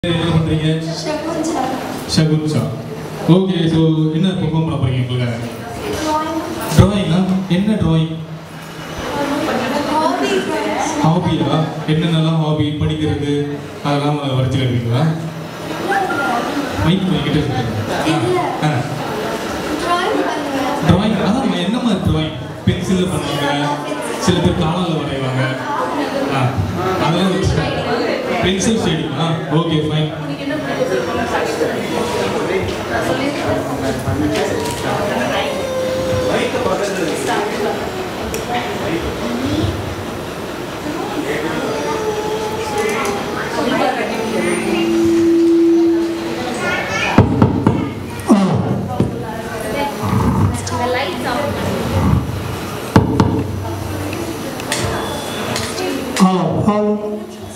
என்ன பண்றீங்க ஷகுஞ்சா ஷகுன்ஷா ஓகே ஸோ என்ன பெர்ஃபார்ம் பண்ண போறீங்க உங்களுக்காக drawing டிராயிங்கா என்ன டிராயிங் hobby friends ஹாபியா என்னென்னலாம் ஹாபி படிக்கிறது அதெல்லாம் வரைச்சு கட்டுவீங்களா மைக் கிட்ட இல்ல. ஆ drawing பண்ணுவேன் டிராயிங் அதான் என்ன மாதிரி டிராயிங் பென்சிலில் பண்ணுவாங்க சில பேர் காலால் வரைவாங்க ஆ அதெல்லாம் பென்சில் ஷேடிங்கா okay fine The lights off. Hello, hello,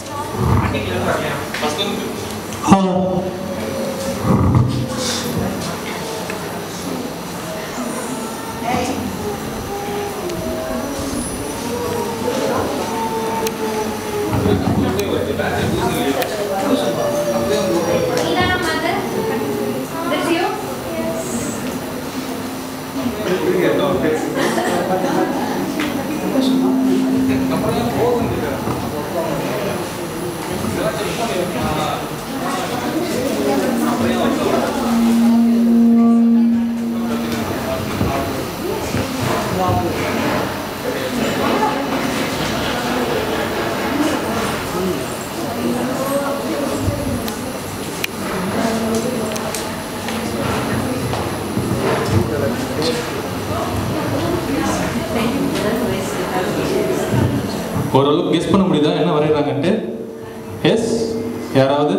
hello. Nina, mother. That's you? ஓரளவுக்கு கெஸ் பண்ண முடியுதா என்ன வரைகிறாங்கன்ட்டு எஸ் யாராவது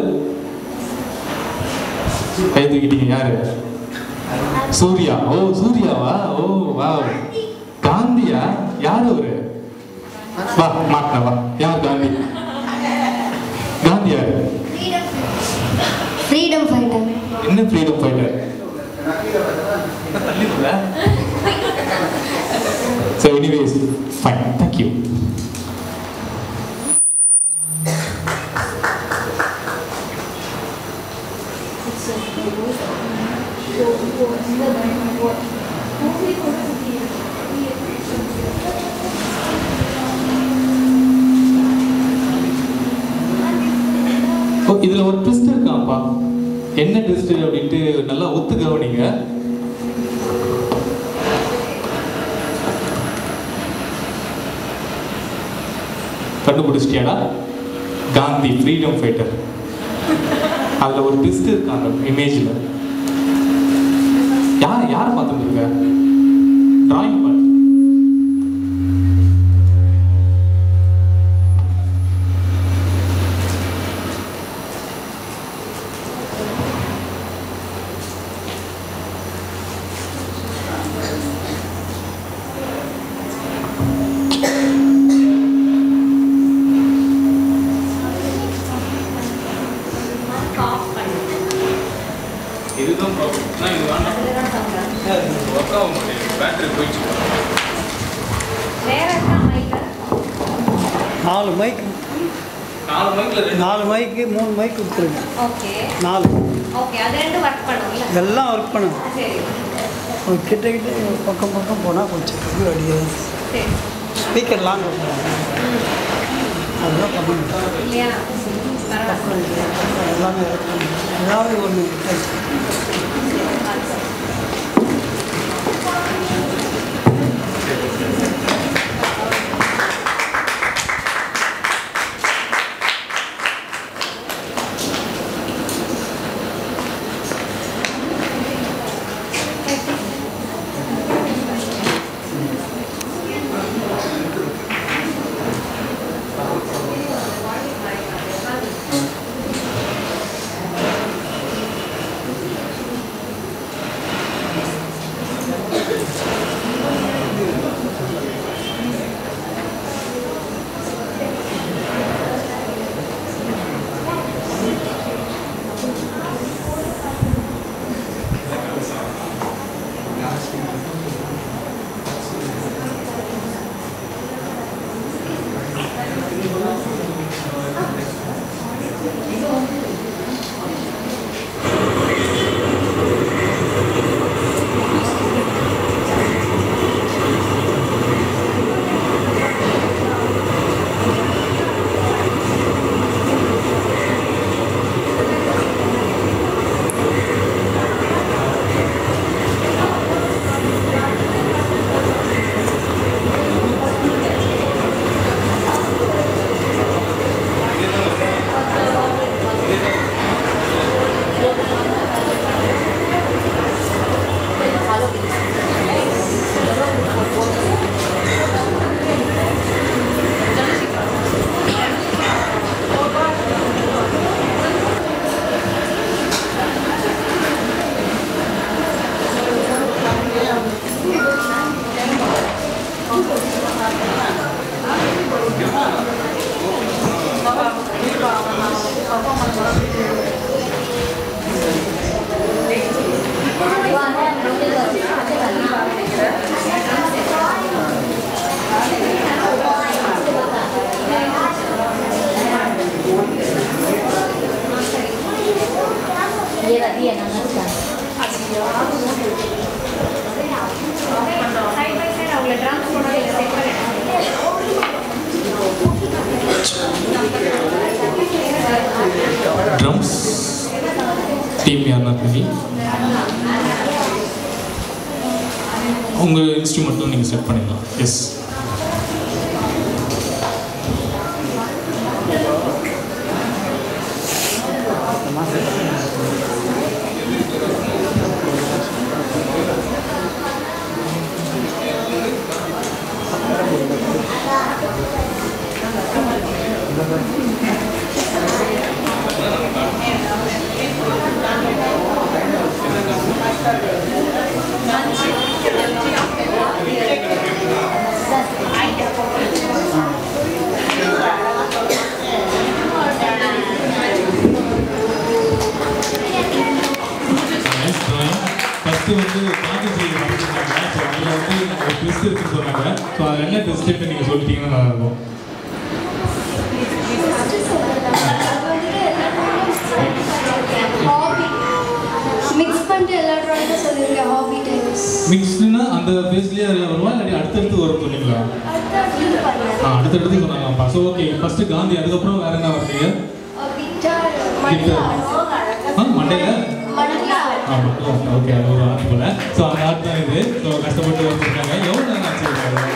கை தூக்கிட்டீங்க யாரு சூர்யா ஓ சூர்யாவா ஓ வா காந்தியா யார் அவரு வா மாட்டின வா யார் காந்தி காந்தி யாரு ஃப்ரீடம் ஃபைட்டர் என்ன freedom fighter so anyways fine thank you oh இதுல ஒரு ட்விஸ்ட் இருக்காப்பா என்ன ட்விஸ்ட் அப்படின்ட்டு நல்லா ஒத்து கவனிங்க கண்டுபிடிச்சிட்டியாடா காந்தி ஃப்ரீடம் ஃபைட்டர் அதுல ஒரு ட்விஸ்ட் இருக்காங்க இமேஜ்ல யார் யார் பார்த்துட்டு இருக்க டிராயிங் பார்த்து Off பண்ணு. இதுதான் ப்ராப்ளம் நான் இது வேண்டாம் அதுதான் சொல்றேன். ஒர்க் ஆக மாட்டேங்குது பேட்டரி போயிடுச்சு வேற இருக்கா மைக்கா? நாலு மைக் நாலு மைக்ல ரெண்டு நாலு மைக்கு மூணு மைக் கொடுத்துருங்க Okay. நாலு Okay, அது ரெண்டும் work பண்ணும்ல? எல்லாம் ஒர்க் பண்ணுங்க சரி. ஒரு கிட்ட கிட்ட பக்கம் பக்கம் போனால் கொஞ்சம் இது அடியாது சரி. ஸ்பீக்கர் லாங் அதெல்லாம் பண்ணணும் இல்லையா? பரவாயில்ல. எல்லாமே இறக்கணும் ஏதாவது ஒன்று Thank சைட் பை சைடு அவங்கள ட்ரான்ஸ் போடாது இல்லை செப்பரேட் ட்ரம்ஸ் டீம் யாருன்னா பண்ணி உங்கள் இன்ஸ்ட்ருமெண்ட்டும் நீங்கள் செட் பண்ணிடலாம் எஸ் நைஸ் ட்ராயிங் ஃபஸ்ட்டு வந்து காந்திஜி வரைஞ்சிருந்தாங்க ஸோ அதில் வந்து ஒரு ட்விஸ்ட் இருக்குன்னு சொன்னாங்க ஸோ அதில் என்ன ட்விஸ்ட்டுன்னு நீங்கள் சொல்லிட்டீங்கன்னா நல்லாயிருக்கும் ஹாபி மிக்ஸ் பண்ணிட்டு எல்லா ட்ராயிங்கும் சொல்லியிருக்கேன் ஹாபி டைப்ஸ் மிக்ஸ்டுனா அந்த பேஸ்லேயே அதில் வருமா இல்லாட்டி அடுத்தடுத்து வரும் சொன்னீங்களா அடுத்த அடுத்து பண்ணேன் ஆ அடுத்தடுத்து சொன்னாங்கப்பா ஸோ ஓகே ஃபஸ்ட்டு காந்தி அதுக்கப்புறம் வேறு என்ன வந்தீங்க கிட்டார் மண்டலா ஆ மண்டையில் மண்டலா ஆமாம் ஓகே அது ஒரு ஆர்ட் போல ஸோ அந்த ஆர்ட் தான் இது ஸோ கஷ்டப்பட்டு வச்சுருக்காங்க எவ்வளோ நேரம் ஆச்சு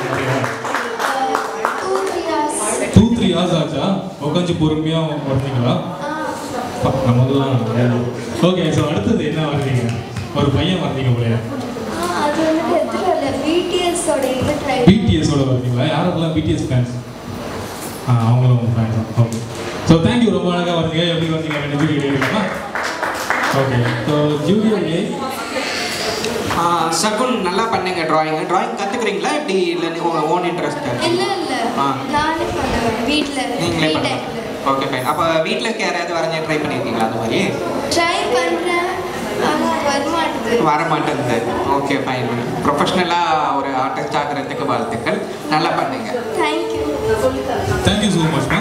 two three hours two three hours ஆச்சா உட்காந்து பொறுமையாக வந்தீங்களா அப்பா, நமக்கெல்லாம் ஓகே ஸோ அடுத்தது என்ன வர்றீங்க ஒரு பையன் வர்றீங்க போலயே அது வந்துட்டு எத்தனை இல்லை பிடிஎஸோட இது ட்ரை பிடிஎஸோட வர்றீங்களா யாரெல்லாம் பிடிஎஸ் ஃபேன்ஸ் ஆ அவங்களும் ஃபேன்ஸ் ஓகே ஸோ தேங்க்யூ ரொம்ப அழகாக வந்தீங்க எப்படி வந்தீங்க அப்படின்னு ஜூலியோ கேட்கலாமா ஓகே ஸோ ஜூலியோ ஏ ஆ, சகுன் நல்லா பண்ணுங்க டிராயிங் டிராயிங் கத்துக்கிறீங்களா இப்படி இல்லை உங்க ஓன் இன்ட்ரெஸ்ட் இல்லை இல்லை ஆ. நானே பண்ணுவேன் வீட்டில் நீங்களே ஃப்ரீ பண்ணலாம் டைமில் ஓகே ஃபைன் அப்போ வீட்டில் இருக்க யாராவது வரைஞ்ச ட்ரை பண்ணியிருக்கீங்களா அந்த மாதிரி ட்ரை பண்ணுறேன் ஆனால் வரமாட்டுது வர மாட்டேங்குது ஓகே ஃபைன் ப்ரொஃபஷ்னலாக ஒரு ஆர்டிஸ்ட் ஆகிறதுக்கு வாழ்த்துக்கள் நல்லா பண்ணுங்க தேங்க்யூ தேங்க்யூ ஸோ மச்